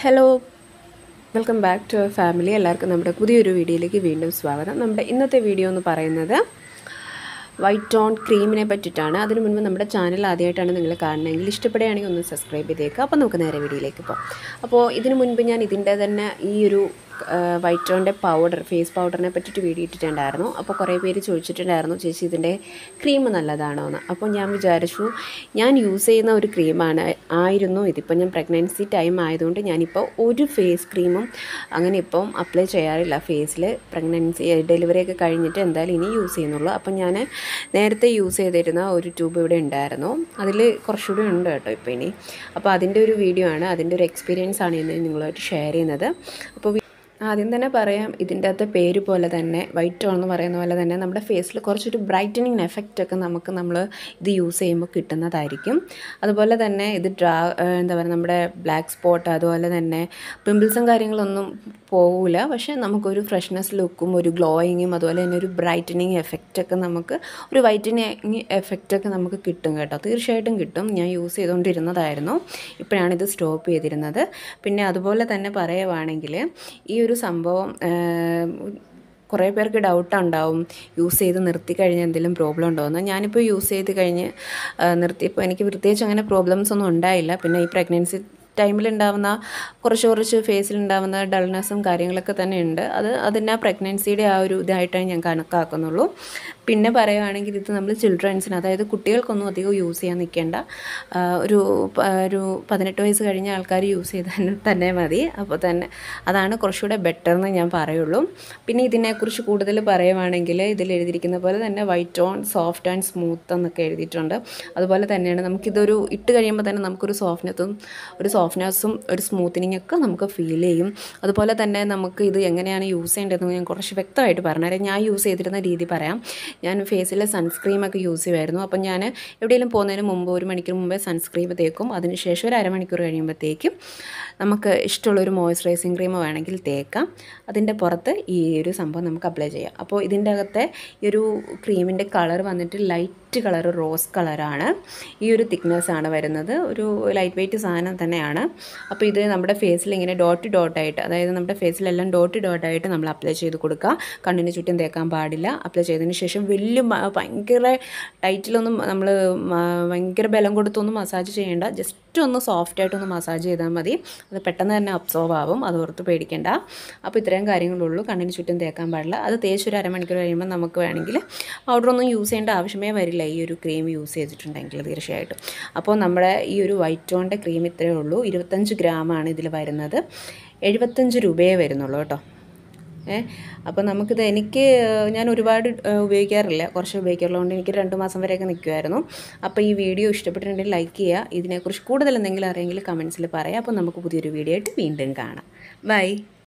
hello welcome back to our family എല്ലാവർക്കും നമ്മുടെ പുതിയൊരു വീഡിയോയിലേക്ക് വീണ്ടും സ്വാഗതം നമ്മുടെ ഇന്നത്തെ വീഡിയോ എന്ന് പറയുന്നത് വൈറ്റ് ടോൺ ക്രീമിനെ പറ്റിയിട്ടാണ് അതിനു മുൻപ് നമ്മുടെ ചാനൽ ആദ്യമായിട്ടാണ് നിങ്ങൾ കാണണമെങ്കിൽ ഇഷ്ടപ്പെടുകയാണെങ്കിൽ ഒന്ന് സബ്സ്ക്രൈബ് ചെയ്തേക്കുക അപ്പോൾ നമുക്ക് നേരെ വീഡിയോയിലേക്ക് പോകാം അപ്പോൾ ഇതിനു മുൻപ് ഞാൻ ഇതിൻ്റെ തന്നെ ഈ ഒരു വൈറ്റ് ടോണിൻ്റെ പൗഡർ ഫേസ് പൗഡറിനെ പറ്റിയിട്ട് വീഡിയോ ഇട്ടിട്ടുണ്ടായിരുന്നു അപ്പോൾ കുറേ പേര് ചോദിച്ചിട്ടുണ്ടായിരുന്നു ചേച്ചി ഇതിൻ്റെ ക്രീം നല്ലതാണോ എന്ന് അപ്പോൾ ഞാൻ വിചാരിച്ചു ഞാൻ യൂസ് ചെയ്യുന്ന ഒരു ക്രീമാണ് ആയിരുന്നു ഇതിപ്പോൾ ഞാൻ പ്രഗ്നൻസി ടൈം ആയതുകൊണ്ട് ഞാനിപ്പോൾ ഒരു ഫേസ് ക്രീമും അങ്ങനെ ഇപ്പം അപ്ലൈ ചെയ്യാറില്ല ഫേസിൽ പ്രഗ്നൻസി ഡെലിവറി ഒക്കെ കഴിഞ്ഞിട്ട് എന്തായാലും ഇനി യൂസ് ചെയ്യുന്നുള്ളൂ അപ്പം ഞാൻ നേരത്തെ യൂസ് ചെയ്തിരുന്ന ഒരു ട്യൂബ് ഇവിടെ ഉണ്ടായിരുന്നു അതിൽ കുറച്ചുകൂടി ഉണ്ട് കേട്ടോ ഇപ്പോൾ ഇനി അപ്പോൾ അതിൻ്റെ ഒരു വീഡിയോ ആണ് അതിൻ്റെ ഒരു എക്സ്പീരിയൻസ് ആണ് ഇന്ന് നിങ്ങളുമായിട്ട് ഷെയർ ചെയ്യുന്നത് അപ്പോൾ ആദ്യം തന്നെ പറയാം ഇതിൻ്റെ അകത്തെ പേര് പോലെ തന്നെ വൈറ്റ് ടോൺ എന്ന് പറയുന്ന പോലെ തന്നെ നമ്മുടെ ഫേസിൽ കുറച്ചൊരു ബ്രൈറ്റനിങ് എഫക്റ്റ് ഒക്കെ നമുക്ക് നമ്മൾ ഇത് യൂസ് ചെയ്യുമ്പോൾ കിട്ടുന്നതായിരിക്കും അതുപോലെ തന്നെ ഇത് ഡ്രാ എന്താ പറയുക നമ്മുടെ ബ്ലാക്ക് സ്പോട്ട് അതുപോലെ തന്നെ പിമ്പിൾസും കാര്യങ്ങളൊന്നും പോകില്ല പക്ഷേ നമുക്കൊരു ഫ്രഷ്നെസ് ലുക്കും ഒരു ഗ്ലോയിങ്ങും അതുപോലെ തന്നെ ഒരു ബ്രൈറ്റനിങ് എഫക്റ്റൊക്കെ നമുക്ക് ഒരു വൈറ്റനിങ് എഫക്റ്റൊക്കെ നമുക്ക് കിട്ടും കേട്ടോ തീർച്ചയായിട്ടും കിട്ടും ഞാൻ യൂസ് ചെയ്തുകൊണ്ടിരുന്നതായിരുന്നു ഇപ്പോഴാണ് ഇത് സ്റ്റോപ്പ് ചെയ്തിരുന്നത് പിന്നെ അതുപോലെ തന്നെ പറയുവാണെങ്കിൽ ഈ ഒരു സംഭവം കുറേ പേർക്ക് ഡൗട്ട് ഉണ്ടാവും യൂസ് ചെയ്ത് നിർത്തി കഴിഞ്ഞാൽ എന്തെങ്കിലും പ്രോബ്ലം ഉണ്ടോ എന്ന് ഞാനിപ്പോൾ യൂസ് ചെയ്ത് കഴിഞ്ഞ് നിർത്തിയപ്പോൾ എനിക്ക് പ്രത്യേകിച്ച് അങ്ങനെ പ്രോബ്ലംസ് ഒന്നും ഉണ്ടായില്ല പിന്നെ ഈ പ്രഗ്നൻസി ടൈമിലുണ്ടാവുന്ന കുറച്ച് കുറച്ച് ഫേസിലുണ്ടാവുന്ന ഡൾനെസ്സും കാര്യങ്ങളൊക്കെ തന്നെ ഉണ്ട് അത് അതിൻ്റെ ആ പ്രഗ്നൻസിയുടെ ആ ഒരു ഇതായിട്ടാണ് ഞാൻ കണക്കാക്കുന്നുള്ളൂ പിന്നെ പറയുകയാണെങ്കിൽ ഇത് നമ്മൾ ചിൽഡ്രൻസിന് അതായത് കുട്ടികൾക്കൊന്നും അധികം യൂസ് ചെയ്യാൻ നിൽക്കേണ്ട ഒരു ഒരു പതിനെട്ട് വയസ്സ് കഴിഞ്ഞ ആൾക്കാർ യൂസ് ചെയ്താൽ തന്നെ മതി അപ്പോൾ തന്നെ അതാണ് കുറച്ചുകൂടെ ബെറ്റർ എന്ന് ഞാൻ പറയുള്ളൂ പിന്നെ ഇതിനെക്കുറിച്ച് കൂടുതൽ പറയുവാണെങ്കിൽ ഇതിൽ എഴുതിയിരിക്കുന്ന പോലെ തന്നെ white on soft and smooth എന്നൊക്കെ എഴുതിയിട്ടുണ്ട് അതുപോലെ തന്നെയാണ് നമുക്കിതൊരു ഇട്ട് കഴിയുമ്പോൾ തന്നെ നമുക്കൊരു സോഫ്റ്റ്നെസ്സും ഒരു സോഫ്റ്റ്നെസ്സും ഒരു സ്മൂത്തനിങ് ഒക്കെ നമുക്ക് ഫീൽ ചെയ്യും അതുപോലെ തന്നെ നമുക്ക് ഇത് എങ്ങനെയാണ് യൂസ് ചെയ്യേണ്ടതെന്ന് ഞാൻ കുറച്ച് വ്യക്തമായിട്ട് പറഞ്ഞുതരാം ഞാൻ യൂസ് ചെയ്തിരുന്ന രീതി പറയാം ഞാൻ ഫേസിൽ സൺസ്ക്രീമൊക്കെ യൂസ് ചെയ്യുമായിരുന്നു അപ്പം ഞാൻ എവിടെയെങ്കിലും പോകുന്നതിന് മുമ്പ് ഒരു മണിക്കൂർ മുമ്പേ സൺസ്ക്രീം തേക്കും അതിനുശേഷം ഒരു അരമണിക്കൂർ കഴിയുമ്പോഴത്തേക്കും നമുക്ക് ഇഷ്ടമുള്ളൊരു മോയ്സ്ചറൈസിങ് ക്രീം വേണമെങ്കിൽ തേക്കാം അതിൻ്റെ പുറത്ത് ഈ ഒരു സംഭവം നമുക്ക് അപ്ലൈ ചെയ്യാം അപ്പോൾ ഇതിൻ്റെ അകത്തെ ഈ ഒരു ക്രീമിൻ്റെ കളർ വന്നിട്ട് ലൈറ്റ് കളർ റോസ് കളറാണ് ഈ ഒരു തിക്നെസ് ആണ് വരുന്നത് ഒരു ലൈറ്റ് വെയിറ്റ് സാധനം തന്നെയാണ് അപ്പോൾ ഇത് നമ്മുടെ ഫേസിൽ ഇങ്ങനെ ഡോട്ട് ഡോട്ടായിട്ട് അതായത് നമ്മുടെ ഫേസിലെല്ലാം ഡോട്ട് ഡോട്ടായിട്ട് നമ്മൾ അപ്ലൈ ചെയ്ത് കൊടുക്കുക കണ്ണിന് ചുറ്റും തേക്കാൻ പാടില്ല അപ്ലൈ ചെയ്തതിന് ശേഷം വലിയ ഭയങ്കര ടൈറ്റിലൊന്നും നമ്മൾ ഭയങ്കര ബലം കൊടുത്തൊന്നും മസാജ് ചെയ്യേണ്ട ജസ്റ്റ് ഒന്ന് സോഫ്റ്റായിട്ടൊന്ന് മസാജ് ചെയ്താൽ മതി അത് പെട്ടെന്ന് തന്നെ അബ്സോർവ് ആവും അത് ഓർത്ത് പേടിക്കേണ്ട അപ്പോൾ ഇത്രയും കാര്യങ്ങളുള്ളൂ കണ്ണിന് ചുറ്റും തേക്കാൻ പാടില്ല അത് തേച്ചൊരു അരമണിക്കൂർ കഴിയുമ്പോൾ നമുക്ക് വേണമെങ്കിൽ പൗഡറൊന്നും യൂസ് ചെയ്യേണ്ട ആവശ്യമേ വരില്ല ഈ ഒരു ക്രീം യൂസ് ചെയ്തിട്ടുണ്ടെങ്കിൽ തീർച്ചയായിട്ടും അപ്പോൾ നമ്മുടെ ഈ ഒരു വൈറ്റ് ടോണിൻ്റെ ക്രീം ഇത്രയേ ഉള്ളൂ ഇരുപത്തഞ്ച് ഗ്രാമാണ് ഇതിൽ വരുന്നത് എഴുപത്തഞ്ച് രൂപയേ വരുന്നുള്ളൂ കേട്ടോ ഏ അപ്പോൾ നമുക്കിത് എനിക്ക് ഞാൻ ഒരുപാട് ഉപയോഗിക്കാറില്ല കുറച്ച് ഉപയോഗിക്കാറുള്ളതുകൊണ്ട് എനിക്ക് രണ്ട് മാസം വരെയൊക്കെ നിൽക്കുമായിരുന്നു അപ്പോൾ ഈ വീഡിയോ ഇഷ്ടപ്പെട്ടിട്ടുണ്ടെങ്കിൽ ലൈക്ക് ചെയ്യുക ഇതിനെക്കുറിച്ച് കൂടുതൽ എന്തെങ്കിലും അറിയെങ്കിൽ കമൻസിൽ പറയാം അപ്പോൾ നമുക്ക് പുതിയൊരു വീഡിയോ ആയിട്ട് വീണ്ടും കാണാം ബൈ